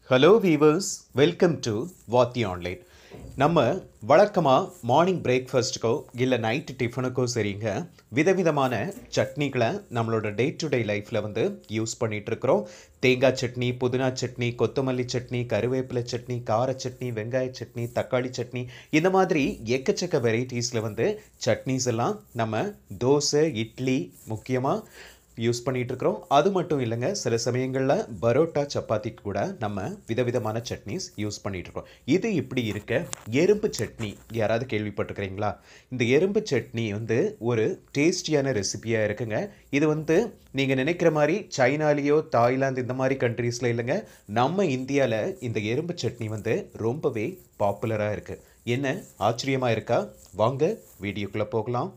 hello viewers welcome to Vaathi online நம்ம வழக்கமாக morning பிரேக்ஃபாஸ்ட்டுக்கோ இல்லை நைட்டு டிஃபனுக்கோ சரிங்க விதவிதமான சட்னிகளை நம்மளோட டே டு டே லைஃப்பில் வந்து யூஸ் பண்ணிட்டு இருக்கிறோம் தேங்காய் சட்னி புதினா சட்னி கொத்தமல்லி சட்னி கருவேப்பிலை சட்னி கார சட்னி வெங்காய சட்னி தக்காளி சட்னி இந்த மாதிரி எக்கச்சக்க வெரைட்டிஸில் வந்து சட்னிஸ் எல்லாம் நம்ம தோசை இட்லி முக்கியமாக யூஸ் பண்ணிட்டு இருக்கிறோம் அது மட்டும் இல்லைங்க சில சமயங்களில் பரோட்டா சப்பாத்திக்கு கூட நம்ம விதவிதமான சட்னிஸ் யூஸ் பண்ணிட்டு இருக்கோம் இது இப்படி இருக்க எறும்பு சட்னி யாராவது கேள்விப்பட்டிருக்கிறீங்களா இந்த எறும்பு சட்னி வந்து ஒரு டேஸ்டியான ரெசிபியாக இருக்குங்க இது வந்து நீங்கள் நினைக்கிற மாதிரி சைனாலேயோ தாய்லாந்து இந்த மாதிரி கண்ட்ரீஸில் இல்லைங்க நம்ம இந்தியாவில் இந்த எறும்பு சட்னி வந்து ரொம்பவே பாப்புலராக இருக்குது என்ன ஆச்சரியமாக இருக்கா வாங்க வீடியோக்குள்ளே போகலாம்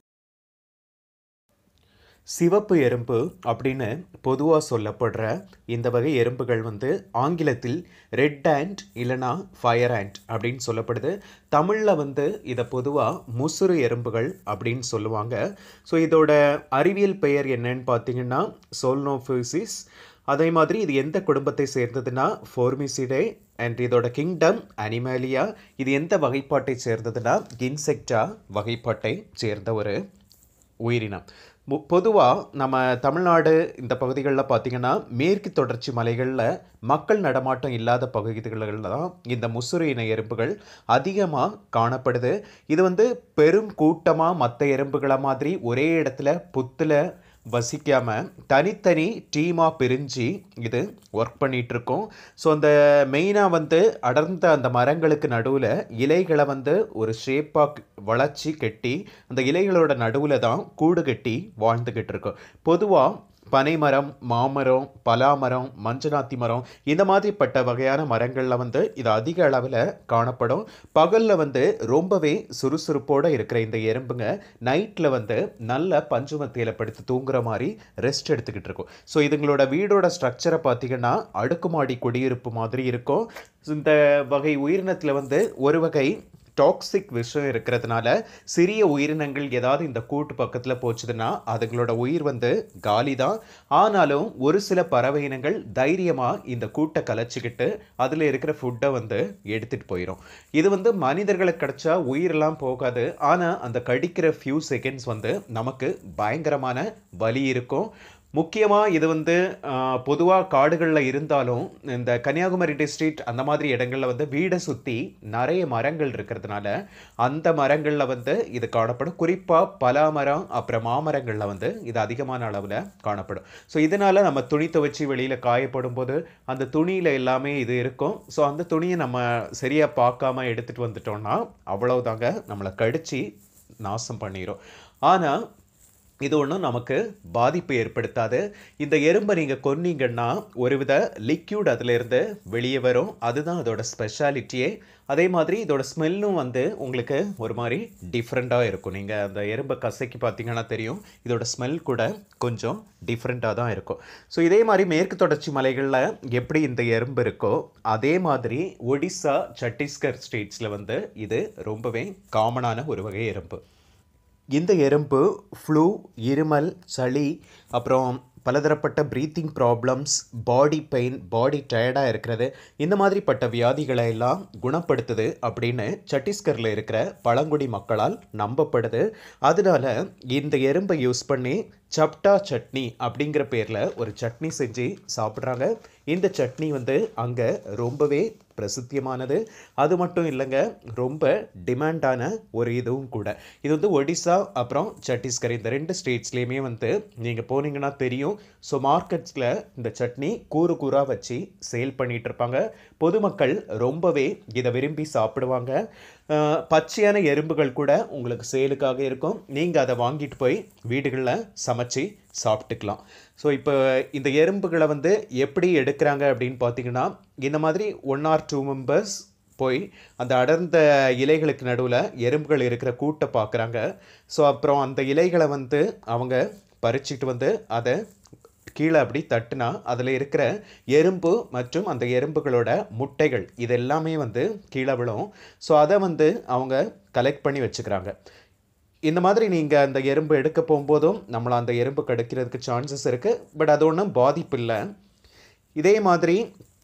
சிவப்பு எறும்பு அப்படின்னு பொதுவாக சொல்லப்படுற இந்த வகை எறும்புகள் வந்து ஆங்கிலத்தில் ரெட் ஆண்ட் இல்லைனா ஃபயர் ஆண்ட் அப்படின்னு சொல்லப்படுது தமிழில் வந்து இதை பொதுவாக முசுறு எறும்புகள் அப்படின்னு சொல்லுவாங்க ஸோ இதோட அறிவியல் பெயர் என்னன்னு பார்த்தீங்கன்னா சோல்னோஃபிசிஸ் அதே மாதிரி இது எந்த குடும்பத்தை சேர்ந்ததுன்னா ஃபோர்மிசிடே அண்ட் இதோட கிங்டம் அனிமேலியா இது எந்த வகைப்பாட்டை சேர்ந்ததுன்னா இன்செக்டா வகைப்பாட்டை சேர்ந்த ஒரு உயிரினம் பொதுவாக நம்ம தமிழ்நாடு இந்த பகுதிகளில் பார்த்திங்கன்னா மேற்கு தொடர்ச்சி மலைகளில் மக்கள் நடமாட்டம் இல்லாத பகுதிகளில் தான் இந்த முசுறு இன எறும்புகள் அதிகமாக காணப்படுது இது வந்து பெரும் கூட்டமாக மற்ற எறும்புகளை மாதிரி ஒரே இடத்துல புத்தில் வசிக்காமல் தனித்தனி டீமாக பிரிஞ்சு இது ஒர்க் பண்ணிகிட்ருக்கோம் ஸோ அந்த மெயினாக வந்து அடர்ந்த அந்த மரங்களுக்கு நடுவில் இலைகளை வந்து ஒரு ஷேப்பாக வளர்ச்சி கட்டி அந்த இலைகளோட நடுவில் தான் கூடு கட்டி வாழ்ந்துக்கிட்டு இருக்கோம் பொதுவாக பனைமரம் மாமரம் பலாமரம் மஞ்சனாத்தி மரம் இந்த மாதிரிப்பட்ட வகையான மரங்களில் வந்து இது அதிக அளவில் காணப்படும் பகலில் வந்து ரொம்பவே சுறுசுறுப்போடு இருக்கிற இந்த எறும்புங்க நைட்டில் வந்து நல்ல பஞ்சுமத்தியில் படுத்து தூங்குற மாதிரி ரெஸ்ட் எடுத்துக்கிட்டு இருக்கும் ஸோ இதுங்களோட வீடோட ஸ்ட்ரக்சரை பார்த்திங்கன்னா அடுக்குமாடி குடியிருப்பு மாதிரி இருக்கும் இந்த வகை உயிரினத்தில் வந்து ஒரு வகை டாக்ஸிக் விஷம் இருக்கிறதுனால சிறிய உயிரினங்கள் ஏதாவது இந்த கூட்டு பக்கத்தில் போச்சுதுன்னா அதுங்களோட உயிர் வந்து காலி தான் ஆனாலும் ஒரு சில பறவை இனங்கள் தைரியமாக இந்த கூட்டை கலைச்சிக்கிட்டு அதில் இருக்கிற ஃபுட்டை வந்து எடுத்துகிட்டு போயிடும் இது வந்து மனிதர்களுக்கு கிடைச்சா உயிரெல்லாம் போகாது ஆனால் அந்த கடிக்கிற ஃபியூ செகண்ட்ஸ் வந்து நமக்கு பயங்கரமான வலி இருக்கும் முக்கியமாக இது வந்து பொதுவாக காடுகளில் இருந்தாலும் இந்த கன்னியாகுமரி டிஸ்ட்ரிக்ட் அந்த மாதிரி இடங்களில் வந்து வீடை சுற்றி நிறைய மரங்கள் இருக்கிறதுனால அந்த மரங்களில் வந்து இது காணப்படும் குறிப்பாக பலா மரம் அப்புறம் மாமரங்களில் வந்து இது அதிகமான அளவில் காணப்படும் ஸோ இதனால் நம்ம துணி துவைச்சி வெளியில் காயப்படும் போது அந்த துணியில் எல்லாமே இது இருக்கும் ஸோ அந்த துணியை நம்ம சரியாக பார்க்காம எடுத்துகிட்டு வந்துட்டோம்னா அவ்வளவுதாங்க நம்மளை கடிச்சு நாசம் பண்ணிடும் ஆனால் இது ஒன்றும் நமக்கு பாதிப்பு ஏற்படுத்தாது இந்த எறும்பை நீங்கள் கொன்னீங்கன்னா ஒருவித லிக்யூட் அதிலேருந்து வெளியே வரும் அதுதான் அதோட ஸ்பெஷாலிட்டியே அதே மாதிரி இதோட ஸ்மெல்லும் வந்து உங்களுக்கு ஒரு மாதிரி டிஃப்ரெண்ட்டாக இருக்கும் நீங்கள் அந்த எறும்பை கசைக்கு பார்த்தீங்கன்னா தெரியும் இதோட ஸ்மெல் கூட கொஞ்சம் டிஃப்ரெண்ட்டாக தான் இருக்கும் ஸோ இதே மாதிரி மேற்கு தொடர்ச்சி மலைகளில் எப்படி இந்த எறும்பு இருக்கோ அதே மாதிரி ஒடிசா சத்தீஸ்கர் ஸ்டேட்ஸில் வந்து இது ரொம்பவே காமனான ஒரு வகை எறும்பு இந்த எறும்பு ஃப்ளூ இருமல் சளி அப்புறம் பலதரப்பட்ட breathing problems body pain body டயர்டாக இருக்கிறது இந்த மாதிரிப்பட்ட வியாதிகளை எல்லாம் குணப்படுத்துது அப்படின்னு சத்தீஸ்கரில் இருக்கிற பழங்குடி மக்களால் நம்பப்படுது அதனால இந்த எறும்பை யூஸ் பண்ணி சப்டா சட்னி அப்படிங்கிற பேரில் ஒரு சட்னி செஞ்சு சாப்பிட்றாங்க இந்த சட்னி வந்து அங்கே ரொம்பவே பிரசித்தியமானது அது மட்டும் இல்லைங்க ரொம்ப டிமாண்டான ஒரு இதுவும் கூட இது வந்து ஒடிசா அப்புறம் சத்தீஸ்கர் இந்த ரெண்டு ஸ்டேட்ஸ்லேயுமே வந்து நீங்கள் போனீங்கன்னா தெரியும் ஸோ மார்க்கெட்ஸில் இந்த சட்னி கூறு கூறாக வச்சு சேல் பண்ணிகிட்டு இருப்பாங்க பொதுமக்கள் ரொம்பவே இதை விரும்பி சாப்பிடுவாங்க பச்சையான எறும்புகள் கூட உங்களுக்கு சேலுக்காக இருக்கும் நீங்கள் அதை வாங்கிட்டு போய் வீடுகளில் சமைச்சு சாப்பிட்டுக்கலாம் ஸோ இப்போ இந்த எறும்புகளை வந்து எப்படி எடுக்கிறாங்க அப்படின்னு பார்த்தீங்கன்னா இந்த மாதிரி ஒன் ஆர் டூ மெம்பர்ஸ் போய் அந்த அடர்ந்த இலைகளுக்கு நடுவில் எறும்புகள் இருக்கிற கூட்டை பார்க்குறாங்க ஸோ அப்புறம் அந்த இலைகளை வந்து அவங்க பறிச்சுட்டு வந்து அதை கீழே அப்படி தட்டுனா அதில் இருக்கிற எறும்பு மற்றும் அந்த எறும்புகளோட முட்டைகள் இது எல்லாமே வந்து கீழே விழும் ஸோ அதை வந்து அவங்க கலெக்ட் பண்ணி வச்சுக்கிறாங்க இந்த மாதிரி நீங்கள் அந்த எறும்பு எடுக்க போகும்போதும் நம்மளை அந்த எறும்பு கடிக்கிறதுக்கு சான்சஸ் இருக்குது பட் அது ஒன்றும் பாதிப்பு இல்லை இதே மாதிரி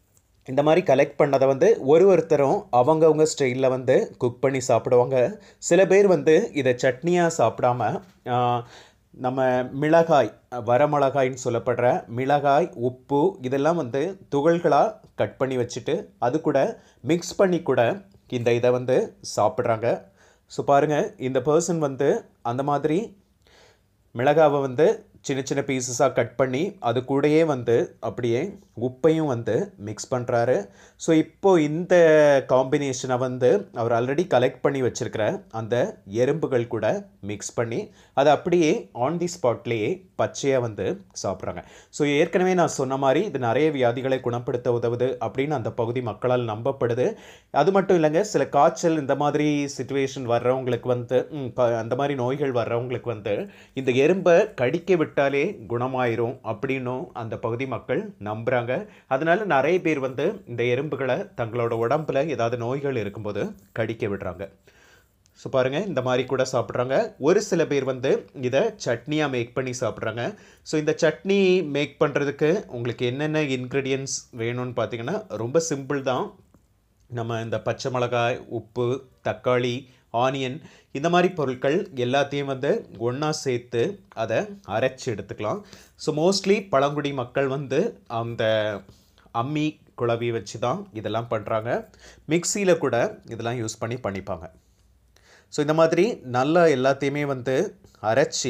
இந்த மாதிரி கலெக்ட் பண்ணதை வந்து ஒரு ஒருத்தரும் அவங்கவுங்க ஸ்டைலில் வந்து குக் பண்ணி சாப்பிடுவாங்க சில பேர் வந்து இதை சட்னியாக சாப்பிடாம ஆஹ், நம்ம மிளகாய் வரமிளகாய்ன்னு சொல்லப்படுற மிளகாய் உப்பு இதெல்லாம் வந்து துகள்களாக கட் பண்ணி வச்சுட்டு அது கூட மிக்ஸ் பண்ணி கூட இந்த இதை வந்து சாப்பிட்றாங்க ஸோ பாருங்கள் இந்த பர்சன் வந்து அந்த மாதிரி மிளகாவை வந்து சின்ன சின்ன பீசஸாக கட் பண்ணி அது கூடயே வந்து அப்படியே உப்பையும் வந்து மிக்ஸ் பண்ணுறாரு ஸோ இப்போ இந்த காம்பினேஷனை வந்து அவர் ஆல்ரெடி கலெக்ட் பண்ணி வச்சிருக்கிற அந்த எறும்புகள் கூட மிக்ஸ் பண்ணி அதை அப்படியே ஆன் தி ஸ்பாட்லேயே பச்சையாக வந்து சாப்பிட்றாங்க ஸோ ஏற்கனவே நான் சொன்ன மாதிரி இது நிறைய வியாதிகளை குணப்படுத்த உதவுது அப்படின்னு அந்த பகுதி மக்களால் நம்பப்படுது அது மட்டும் இல்லைங்க சில காய்ச்சல் இந்த மாதிரி சுச்சுவேஷன் வர்றவங்களுக்கு வந்து ம், ப- அந்த மாதிரி நோய்கள் வர்றவங்களுக்கு வந்து இந்த எறும்பை கடிக்க விட்டாலே குணமாயிரும் அப்படின்னும் அந்த பகுதி மக்கள் நம்புகிறாங்க அதனால நிறைய பேர் வந்து இந்த எறும்புகளை தங்களோட உடம்புல ஏதாவது நோய்கள் இருக்கும்போது கடிக்க விடுறாங்க ஸோ பாருங்கள் இந்த மாதிரி கூட சாப்பிட்றாங்க ஒரு சில பேர் வந்து இதை சட்னியாக மேக் பண்ணி சாப்பிட்றாங்க ஸோ இந்த சட்னி மேக் பண்ணுறதுக்கு உங்களுக்கு என்னென்ன இன்க்ரீடியன்ஸ் வேணும்னு பார்த்தீங்கன்னா ரொம்ப சிம்பிள் தான் நம்ம இந்த பச்சை மிளகாய் உப்பு தக்காளி ஆனியன் இந்த மாதிரி பொருட்கள் எல்லாத்தையும் வந்து ஒன்றா சேர்த்து அதை அரைச்சி எடுத்துக்கலாம் ஸோ மோஸ்ட்லி பழங்குடி மக்கள் வந்து அந்த அம்மி குழவி வச்சு தான் இதெல்லாம் பண்ணுறாங்க மிக்சியில் கூட இதெல்லாம் யூஸ் பண்ணி பண்ணிப்பாங்க ஸோ இந்த மாதிரி நல்லா எல்லாத்தையுமே வந்து அரைச்சி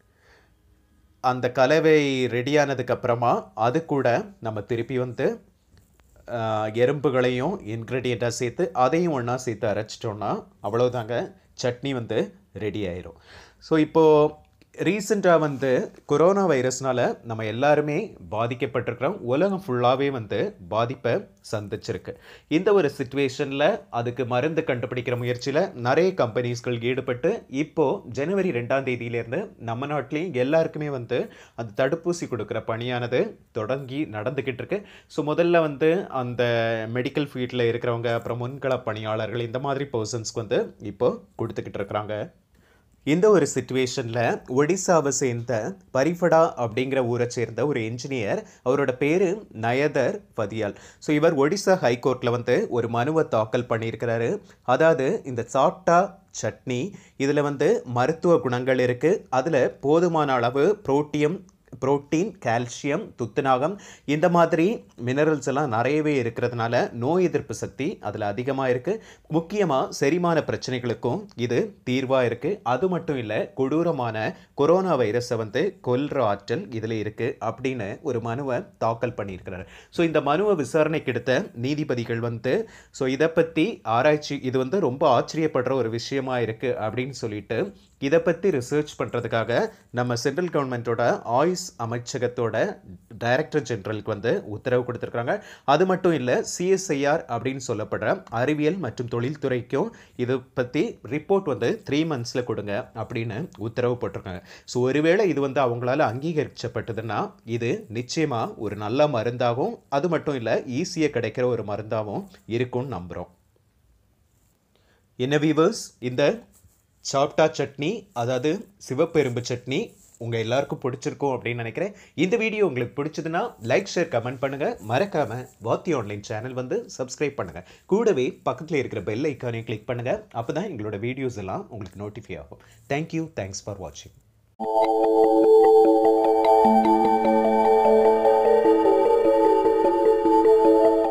அந்த கலவை ரெடியானதுக்கு அப்புறமா அது கூட நம்ம திருப்பி வந்து ஆஹ், எறும்புகளையும் இன்க்ரீடியண்ட்டாக சேர்த்து அதையும் ஒன்றா சேர்த்து அரைச்சிட்டோன்னா அவ்வளோதாங்க சட்னி வந்து ரெடி ஆயிரும் ஸோ இப்போது ரீசெண்டாக வந்து கொரோனா வைரஸ்னால நம்ம எல்லாருமே பாதிக்கப்பட்டிருக்கிறோம் உலகம் ஃபுல்லாகவே வந்து பாதிப்பை சந்திச்சிருக்கு இந்த ஒரு சுச்சுவேஷனில் அதுக்கு மருந்து கண்டுபிடிக்கிற முயற்சியில் நிறைய கம்பெனிஸ்கள் ஈடுபட்டு இப்போது ஜனவரி ரெண்டாம் தேதியிலேருந்து நம்ம நாட்டிலையும் எல்லாருக்குமே வந்து அந்த தடுப்பூசி கொடுக்குற பணியானது தொடங்கி நடந்துக்கிட்டு இருக்கு ஸோ முதல்ல வந்து அந்த மெடிக்கல் ஃபீல்டில் இருக்கிறவங்க அப்புறம் முன்கள பணியாளர்கள் இந்த மாதிரி பர்சன்ஸ்க்கு வந்து இப்போ கொடுத்துக்கிட்டு இருக்கிறாங்க இந்த ஒரு சுச்சுவேஷனில் ஒடிசாவை சேர்ந்த பரிஃபடா அப்படிங்கிற ஊரை சேர்ந்த ஒரு என்ஜினியர் அவரோட பேர் நயதர் ஃபதியால் ஸோ இவர் ஒடிசா ஹைகோர்ட்டில் வந்து ஒரு மனுவை தாக்கல் பண்ணியிருக்கிறாரு அதாவது இந்த சாப்டா சட்னி இதில் வந்து மருத்துவ குணங்கள் இருக்குது அதில் போதுமான அளவு புரோட்டியம் புரோட்டீன் கால்சியம் துத்தநாகம் இந்த மாதிரி மினரல்ஸ் எல்லாம் நிறையவே இருக்கிறதுனால நோய் எதிர்ப்பு சக்தி அதில் அதிகமாக இருக்குது முக்கியமாக செரிமான பிரச்சனைகளுக்கும் இது தீர்வாக இருக்குது அது மட்டும் இல்லை கொடூரமான கொரோனா வைரஸை வந்து கொல்ற ஆற்றல் இதில் இருக்குது அப்படின்னு ஒரு மனுவை தாக்கல் பண்ணியிருக்கிறாரு ஸோ இந்த மனுவை விசாரணைக்கு எடுத்த நீதிபதிகள் வந்து ஸோ இதை பற்றி ஆராய்ச்சி இது வந்து ரொம்ப ஆச்சரியப்படுற ஒரு விஷயமா இருக்குது அப்படின்னு சொல்லிட்டு இதை பற்றி ரிசர்ச் பண்ணுறதுக்காக நம்ம சென்ட்ரல் கவர்மெண்ட்டோட ஆயுஷ் அமைச்சகத்தோட டைரக்டர் ஜெனரலுக்கு வந்து உத்தரவு கொடுத்துருக்காங்க அது மட்டும் இல்லை சிஎஸ்ஐஆர் அப்படின்னு சொல்லப்படுற அறிவியல் மற்றும் தொழில்துறைக்கும் இதை பற்றி ரிப்போர்ட் வந்து த்ரீ மந்த்ஸில் கொடுங்க அப்படின்னு உத்தரவு போட்டிருக்காங்க ஸோ ஒருவேளை இது வந்து அவங்களால அங்கீகரிக்கப்பட்டதுன்னா இது நிச்சயமாக ஒரு நல்ல மருந்தாகவும் அது மட்டும் இல்லை ஈஸியாக கிடைக்கிற ஒரு மருந்தாகவும் இருக்கும்னு நம்புகிறோம் என்ன வீவர்ஸ் இந்த சாப்டா சட்னி அதாவது சிவப்பெரும்பு சட்னி உங்கள் எல்லாருக்கும் பிடிச்சிருக்கும் அப்படின்னு நினைக்கிறேன் இந்த வீடியோ உங்களுக்கு பிடிச்சதுன்னா லைக் ஷேர் கமெண்ட் பண்ணுங்கள் மறக்காமல் வாத்தி ஆன்லைன் சேனல் வந்து சப்ஸ்கிரைப் பண்ணுங்கள் கூடவே பக்கத்தில் இருக்கிற பெல் ஐக்கானையும் கிளிக் பண்ணுங்கள் அப்போ தான் எங்களோட வீடியோஸ் எல்லாம் உங்களுக்கு நோட்டிஃபை ஆகும் தேங்க்யூ தேங்க்ஸ் ஃபார் வாட்சிங்